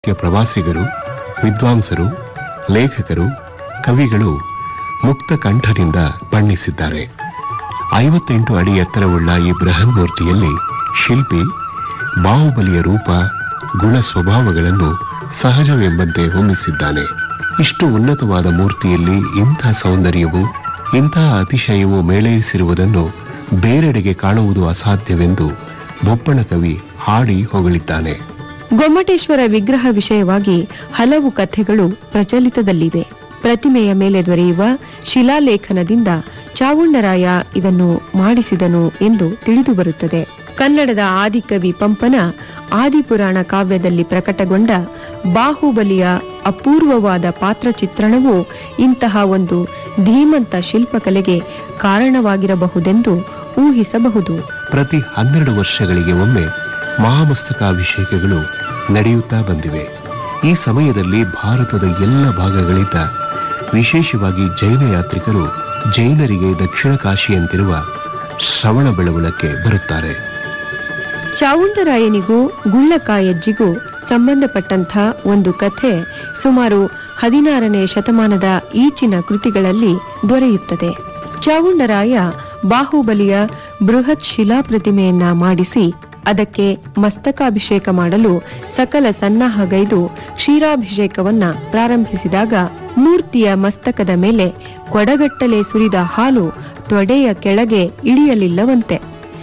ಮುಖ್ಯ ಪ್ರವಾಸಿಗರು ವಿದ್ವಾಂಸರು ಲೇಖಕರು ಕವಿಗಳು ಮುಕ್ತ ಕಂಠದಿಂದ ಬಣ್ಣಿಸಿದ್ದಾರೆ ಐವತ್ತೆಂಟು ಅಡಿ ಎತ್ತರವುಳ್ಳ ಈ ಬೃಹನ್ಮೂರ್ತಿಯಲ್ಲಿ ಶಿಲ್ಪಿ ಬಾಹುಬಲಿಯ ರೂಪ ಗುಣ ಸ್ವಭಾವಗಳನ್ನು ಸಹಜವೆಂಬಂತೆ ಹೊಮ್ಮಿಸಿದ್ದಾನೆ ಇಷ್ಟು ಉನ್ನತವಾದ ಮೂರ್ತಿಯಲ್ಲಿ ಇಂಥ ಸೌಂದರ್ಯವು ಇಂತಹ ಅತಿಶಯವು ಮೇಳೈಸಿರುವುದನ್ನು ಬೇರೆಡೆಗೆ ಕಾಣುವುದು ಅಸಾಧ್ಯವೆಂದು ಬೊಪ್ಪಣ ಕವಿ ಹಾಡಿ ಹೊಗಳಿದ್ದಾನೆ ಗೊಮ್ಮಟೇಶ್ವರ ವಿಗ್ರಹ ವಿಷಯವಾಗಿ ಹಲವು ಕಥೆಗಳು ಪ್ರಚಲಿತದಲ್ಲಿವೆ ಪ್ರತಿಮೆಯ ಮೇಲೆ ದೊರೆಯುವ ಶಿಲಾಲೇಖನದಿಂದ ಚಾವುಂಡರಾಯ ಇದನ್ನು ಮಾಡಿಸಿದನು ಎಂದು ತಿಳಿದು ಬರುತ್ತದೆ ಕನ್ನಡದ ಆದಿಕವಿ ಪಂಪನ ಆದಿಪುರಾಣ ಕಾವ್ಯದಲ್ಲಿ ಪ್ರಕಟಗೊಂಡ ಬಾಹುಬಲಿಯ ಅಪೂರ್ವವಾದ ಪಾತ್ರ ಚಿತ್ರಣವು ಇಂತಹ ಒಂದು ಧೀಮಂತ ಶಿಲ್ಪಕಲೆಗೆ ಕಾರಣವಾಗಿರಬಹುದೆಂದು ಊಹಿಸಬಹುದು ಪ್ರತಿ ಹನ್ನೆರಡು ವರ್ಷಗಳಿಗೆ ಒಮ್ಮೆ ಮಹಾಮಸ್ತಕಾಭಿಷೇಕಗಳು ನಡೆಯುತ್ತಾ ಬಂದಿವೆ ಈ ಸಮಯದಲ್ಲಿ ಭಾರತದ ಎಲ್ಲ ಭಾಗಗಳಿಂದ ವಿಶೇಷವಾಗಿ ಜೈನ ಯಾತ್ರಿಕರು ಜೈನರಿಗೆ ದಕ್ಷಿಣ ಕಾಶಿಯಂತಿರುವ ಶ್ರವಣ ಬೆಳಗುಳಕ್ಕೆ ಬರುತ್ತಾರೆ ಚಾವುಂಡರಾಯನಿಗೂ ಗುಳ್ಳಕಾಯಜ್ಜಿಗೂ ಸಂಬಂಧಪಟ್ಟಂಥ ಒಂದು ಕಥೆ ಸುಮಾರು ಹದಿನಾರನೇ ಶತಮಾನದ ಈಚಿನ ಕೃತಿಗಳಲ್ಲಿ ದೊರೆಯುತ್ತದೆ ಚಾವುಂಡರಾಯ ಬಾಹುಬಲಿಯ ಬೃಹತ್ ಶಿಲಾ ಪ್ರತಿಮೆಯನ್ನ ಮಾಡಿಸಿ ಅದಕ್ಕೆ ಮಸ್ತಕಾಭಿಷೇಕ ಮಾಡಲು ಸಕಲ ಸನ್ನಾಹಗೈದು ಕ್ಷೀರಾಭಿಷೇಕವನ್ನ ಪ್ರಾರಂಭಿಸಿದಾಗ ಮೂರ್ತಿಯ ಮಸ್ತಕದ ಮೇಲೆ ಕೊಡಗಟ್ಟಲೆ ಸುರಿದ ಹಾಲು ತೊಡೆಯ ಕೆಳಗೆ ಇಳಿಯಲಿಲ್ಲವಂತೆ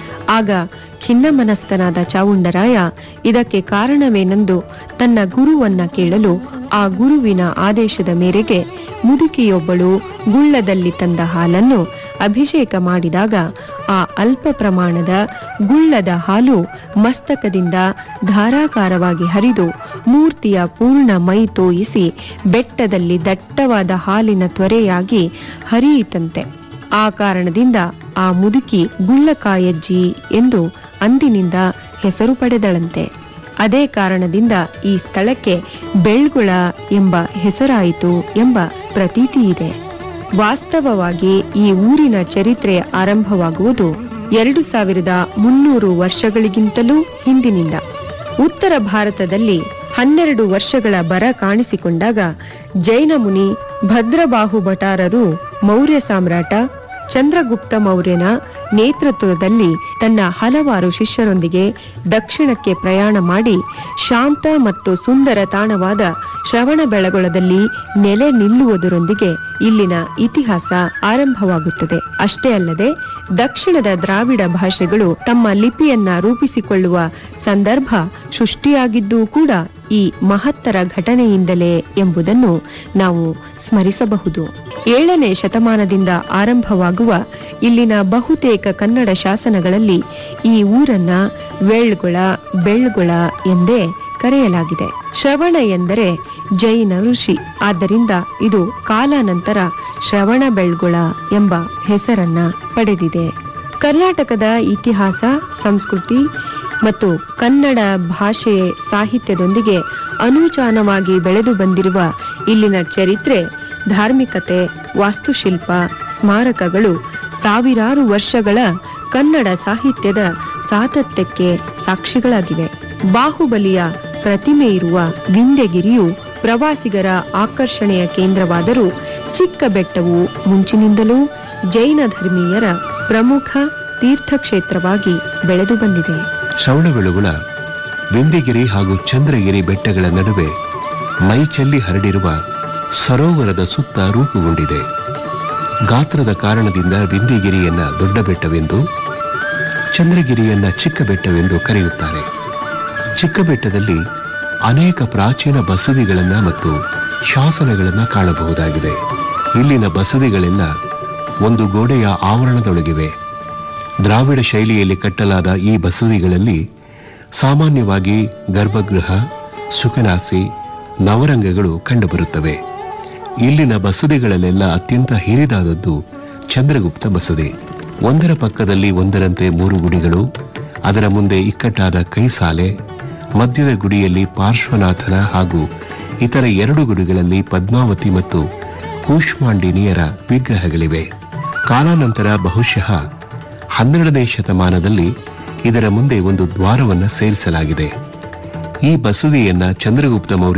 ಆಗ ಖಿನ್ನಮನಸ್ಥನಾದ ಚಾವುಂಡರಾಯ ಇದಕ್ಕೆ ಕಾರಣವೇನೆಂದು ತನ್ನ ಗುರುವನ್ನ ಕೇಳಲು ಆ ಗುರುವಿನ ಆದೇಶದ ಮೇರೆಗೆ ಮುದುಕಿಯೊಬ್ಬಳು ಗುಳ್ಳದಲ್ಲಿ ತಂದ ಹಾಲನ್ನು ಅಭಿಷೇಕ ಮಾಡಿದಾಗ ಆ ಅಲ್ಪ ಪ್ರಮಾಣದ ಗುಳ್ಳದ ಹಾಲು ಮಸ್ತಕದಿಂದ ಧಾರಾಕಾರವಾಗಿ ಹರಿದು ಮೂರ್ತಿಯ ಪೂರ್ಣ ಮೈ ತೋಯಿಸಿ ಬೆಟ್ಟದಲ್ಲಿ ದಟ್ಟವಾದ ಹಾಲಿನ ತ್ವರೆಯಾಗಿ ಹರಿಯಿತಂತೆ ಆ ಕಾರಣದಿಂದ ಆ ಮುದುಕಿ ಗುಳ್ಳಕಾಯಜ್ಜಿ ಎಂದು ಅಂದಿನಿಂದ ಹೆಸರು ಪಡೆದಳಂತೆ ಅದೇ ಕಾರಣದಿಂದ ಈ ಸ್ಥಳಕ್ಕೆ ಬೆಳ್ಗುಳ ಎಂಬ ಹೆಸರಾಯಿತು ಎಂಬ ಪ್ರತೀತಿ ಇದೆ ವಾಸ್ತವವಾಗಿ ಈ ಊರಿನ ಚರಿತ್ರೆ ಆರಂಭವಾಗುವುದು ಎರಡು ಸಾವಿರದ ಮುನ್ನೂರು ವರ್ಷಗಳಿಗಿಂತಲೂ ಹಿಂದಿನಿಂದ ಉತ್ತರ ಭಾರತದಲ್ಲಿ ಹನ್ನೆರಡು ವರ್ಷಗಳ ಬರ ಕಾಣಿಸಿಕೊಂಡಾಗ ಜೈನ ಮುನಿ ಭದ್ರಬಾಹು ಭಟಾರರು ಮೌರ್ಯ ಸಾಮ್ರಾಟ ಚಂದ್ರಗುಪ್ತ ಮೌರ್ಯನ ನೇತೃತ್ವದಲ್ಲಿ ತನ್ನ ಹಲವಾರು ಶಿಷ್ಯರೊಂದಿಗೆ ದಕ್ಷಿಣಕ್ಕೆ ಪ್ರಯಾಣ ಮಾಡಿ ಶಾಂತ ಮತ್ತು ಸುಂದರ ತಾಣವಾದ ಶ್ರವಣ ಬೆಳಗೊಳದಲ್ಲಿ ನೆಲೆ ನಿಲ್ಲುವುದರೊಂದಿಗೆ ಇಲ್ಲಿನ ಇತಿಹಾಸ ಆರಂಭವಾಗುತ್ತದೆ ಅಷ್ಟೇ ಅಲ್ಲದೆ ದಕ್ಷಿಣದ ದ್ರಾವಿಡ ಭಾಷೆಗಳು ತಮ್ಮ ಲಿಪಿಯನ್ನ ರೂಪಿಸಿಕೊಳ್ಳುವ ಸಂದರ್ಭ ಸೃಷ್ಟಿಯಾಗಿದ್ದೂ ಕೂಡ ಈ ಮಹತ್ತರ ಘಟನೆಯಿಂದಲೇ ಎಂಬುದನ್ನು ನಾವು ಸ್ಮರಿಸಬಹುದು ಏಳನೇ ಶತಮಾನದಿಂದ ಆರಂಭವಾಗುವ ಇಲ್ಲಿನ ಬಹುತೇಕ ಕನ್ನಡ ಶಾಸನಗಳಲ್ಲಿ ಈ ಊರನ್ನ ವೇಳ್ಗೊಳ ಬೆಳ್ಗೊಳ ಎಂದೇ ಕರೆಯಲಾಗಿದೆ ಶ್ರವಣ ಎಂದರೆ ಜೈನ ಋಷಿ ಆದ್ದರಿಂದ ಇದು ಕಾಲಾನಂತರ ಶ್ರವಣ ಬೆಳ್ಗೊಳ ಎಂಬ ಹೆಸರನ್ನ ಪಡೆದಿದೆ ಕರ್ನಾಟಕದ ಇತಿಹಾಸ ಸಂಸ್ಕೃತಿ ಮತ್ತು ಕನ್ನಡ ಭಾಷೆ ಸಾಹಿತ್ಯದೊಂದಿಗೆ ಅನೂಚಾನವಾಗಿ ಬೆಳೆದು ಬಂದಿರುವ ಇಲ್ಲಿನ ಚರಿತ್ರೆ ಧಾರ್ಮಿಕತೆ ವಾಸ್ತುಶಿಲ್ಪ ಸ್ಮಾರಕಗಳು ಸಾವಿರಾರು ವರ್ಷಗಳ ಕನ್ನಡ ಸಾಹಿತ್ಯದ ಸಾತತ್ಯಕ್ಕೆ ಸಾಕ್ಷಿಗಳಾಗಿವೆ ಬಾಹುಬಲಿಯ ಪ್ರತಿಮೆ ಇರುವ ವಿಂಧ್ಯಗಿರಿಯು ಪ್ರವಾಸಿಗರ ಆಕರ್ಷಣೆಯ ಕೇಂದ್ರವಾದರೂ ಚಿಕ್ಕ ಬೆಟ್ಟವು ಮುಂಚಿನಿಂದಲೂ ಜೈನ ಧರ್ಮೀಯರ ಪ್ರಮುಖ ತೀರ್ಥಕ್ಷೇತ್ರವಾಗಿ ಬೆಳೆದು ಬಂದಿದೆ ಶ್ರವಣಬೆಳಗುಳ ವಿಂಧ್ಯಗಿರಿ ಹಾಗೂ ಚಂದ್ರಗಿರಿ ಬೆಟ್ಟಗಳ ನಡುವೆ ಮೈಚೆಲ್ಲಿ ಹರಡಿರುವ ಸರೋವರದ ಸುತ್ತ ರೂಪುಗೊಂಡಿದೆ ಗಾತ್ರದ ಕಾರಣದಿಂದ ವಿಂಧ್ಯಗಿರಿಯನ್ನ ದೊಡ್ಡ ಬೆಟ್ಟವೆಂದು ಚಂದ್ರಗಿರಿಯನ್ನ ಚಿಕ್ಕ ಬೆಟ್ಟವೆಂದು ಕರೆಯುತ್ತಾರೆ ಚಿಕ್ಕ ಬೆಟ್ಟದಲ್ಲಿ ಅನೇಕ ಪ್ರಾಚೀನ ಬಸದಿಗಳನ್ನ ಮತ್ತು ಶಾಸನಗಳನ್ನ ಕಾಣಬಹುದಾಗಿದೆ ಇಲ್ಲಿನ ಬಸದಿಗಳೆಲ್ಲ ಒಂದು ಗೋಡೆಯ ಆವರಣದೊಳಗಿವೆ ದ್ರಾವಿಡ ಶೈಲಿಯಲ್ಲಿ ಕಟ್ಟಲಾದ ಈ ಬಸದಿಗಳಲ್ಲಿ ಸಾಮಾನ್ಯವಾಗಿ ಗರ್ಭಗೃಹ ಸುಖನಾಸಿ ನವರಂಗಗಳು ಕಂಡುಬರುತ್ತವೆ ಇಲ್ಲಿನ ಬಸದಿಗಳಲ್ಲೆಲ್ಲ ಅತ್ಯಂತ ಹಿರಿದಾದದ್ದು ಚಂದ್ರಗುಪ್ತ ಬಸದಿ ಒಂದರ ಪಕ್ಕದಲ್ಲಿ ಒಂದರಂತೆ ಮೂರು ಗುಡಿಗಳು ಅದರ ಮುಂದೆ ಇಕ್ಕಟ್ಟಾದ ಕೈಸಾಲೆ ಮಧ್ಯದ ಗುಡಿಯಲ್ಲಿ ಪಾರ್ಶ್ವನಾಥನ ಹಾಗೂ ಇತರ ಎರಡು ಗುಡಿಗಳಲ್ಲಿ ಪದ್ಮಾವತಿ ಮತ್ತು ಕೂಷ್ಮಾಂಡಿನಿಯರ ವಿಗ್ರಹಗಳಿವೆ ಕಾಲಾನಂತರ ಬಹುಶಃ ಹನ್ನೆರಡನೇ ಶತಮಾನದಲ್ಲಿ ಇದರ ಮುಂದೆ ಒಂದು ದ್ವಾರವನ್ನು ಸೇರಿಸಲಾಗಿದೆ ಈ ಬಸದಿಯನ್ನ ಚಂದ್ರಗುಪ್ತ ಮೌರ್ಯ